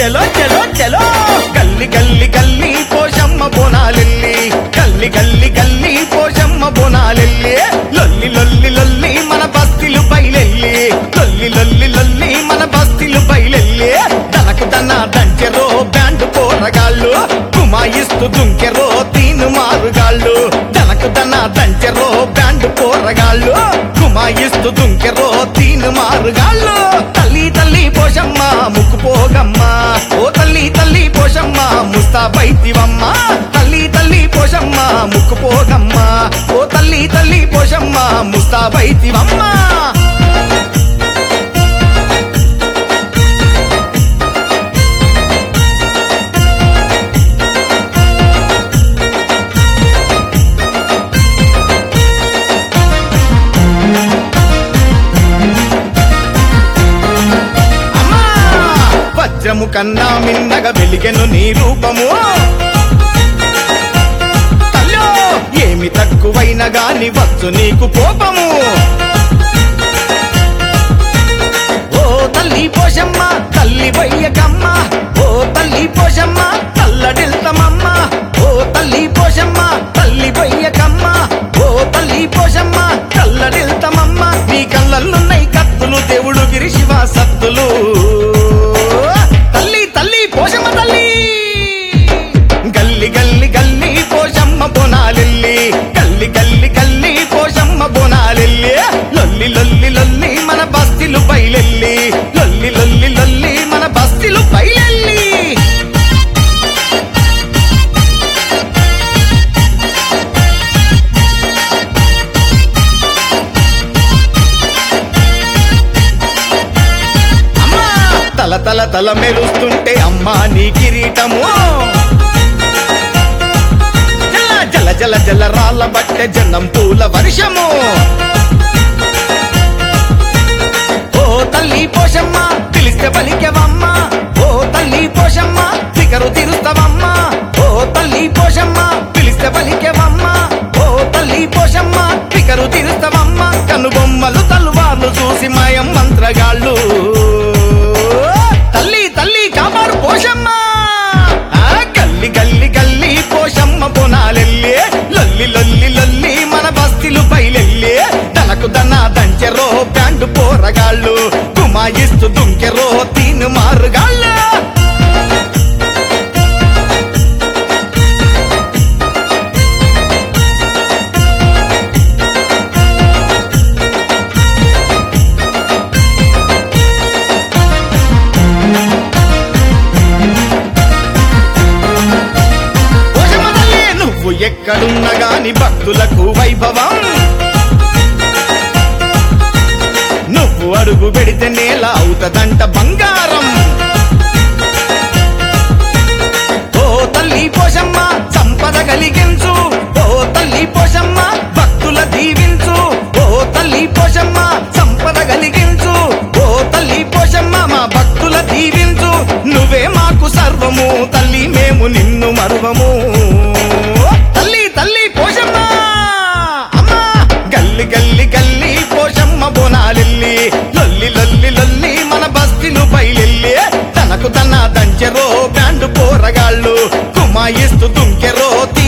చలో చలో చలో గల్లి గల్లి గల్లి పోషమ్మ బోనాలెల్లి గల్లి గల్లి గల్లి పోషమ్మ బోనాలెల్లి లొల్లి లొల్లి లొల్లి మన బస్తీలు బయలెల్లి లొల్లి లొల్లి లొల్లి మన బస్తీలు బయలెల్లి తనకు తన దంచెరో బ్యాండ్ పోరగాళ్ళు కుమాయిస్తూ దుంకెరో తీను మారుగాళ్ళు తనకు తన దంచెరో బ్యాండ్ పోరగాళ్ళు కుమాయిస్తూ దుంకెరో తీను మారుగాళ్ళు తల్లి తల్లి పోషమ్మ ముక్కు పోగమ్మ ఓ తల్లి తల్లి పోషమ్మ ముస్తాబైతివమ్మ తల్లి తల్లి పోషమ్మ ముక్కు పోగమ్మ ఓ తల్లి తల్లి పోషమ్మ ముస్తాబైతివమ్మ అమ్మా వజ్రము కన్నా మిన్నగ వెలిగెను నీ రూపము తల్లో ఏమి తక్కువైన గాని వచ్చు నీకు కోపము ఓ తల్లి పోషమ్మ తల్లి బయ్యకమ్మ ఓ తల్లి పోషమ్మ తల్లడిల్తమమ్మ ఓ తల్లి పోషమ్మ తల్లి బయ్యకమ్మ ఓ తల్లి పోషమ్మ తల్లడిల్తమమ్మ నీ కళ్ళల్లున్నై కత్తులు దేవుడు గిరి శివ సత్తులు తల్లి తల్లి పోషమ్మ తల్లి గల్లి గల్లి గల్లి పోషమ్మ బోనాలిల్లి గల్లి గల్లి గల్లి పోషమ్మ బోనాలిల్లి లొల్లి లొల్లి లొల్లి మన బస్తీలు బయలెల్లి లొల్లి లొల్లి లొల్లి మన బస్తీలు బయలెల్లి అమ్మా తల తల తల మెరుస్తుంటే అమ్మా నీ కిరీటము జల జల జల జల రాళ్ళ బట్టె జన్నం పూల వర్షము ఓ తల్లి పోషమ్మ పిలిస్తే పలికెవమ్మ ఓ తల్లి పోషమ్మ ఫికరు తిరుస్తావమ్మ ఓ తల్లి పోషమ్మ పిలిస్తే పలికెవమ్మ ఓ తల్లి పోషమ్మ ఫికరు తిరుస్తావమ్మ కనుబొమ్మలు తల్వార్లు చూసి మాయం మంత్రగాళ్ళు తల్లి తల్లి కాపాడు పోషమ్మ ఆ గల్లి గల్లి గల్లి పోషమ్మ బోనాలెల్లి లొల్లి లొల్లి లొల్లి మన బస్తీలు బయలెల్లి తనకు దన దంచెరో బ్యాండు పోరగాళ్ళు కుమాయిస్తూ దుంకెరో తీను మారుగాళ్ళు పోషమ్మ తల్లి నువ్వు ఎక్కడున్న గాని భక్తులకు వైభవం నువ్వు అడుగు పెడితే నేల అవుతదంట బంగారం ఓ తల్లి పోషమ్మ సంపద కలిగించు ఓ తల్లి పోషమ్మ భక్తుల దీవించు ఓ తల్లి పోషమ్మ సంపద కలిగించు ఓ తల్లి పోషమ్మ మా భక్తుల దీవించు నువ్వే మాకు సర్వము తల్లి మేము నిన్ను మరువము తల్లి తల్లి పోషమ్మ అమ్మా గల్లి గల్లి గల్లి పోషమ్మ బోనాలిల్లి లొల్లి లొల్లి లొల్లి మన బస్తీలు బయలెల్లి తనకు తన దంచెరో బ్యాండు పోరగాళ్ళు కుమాయిస్తూ దుంకెరో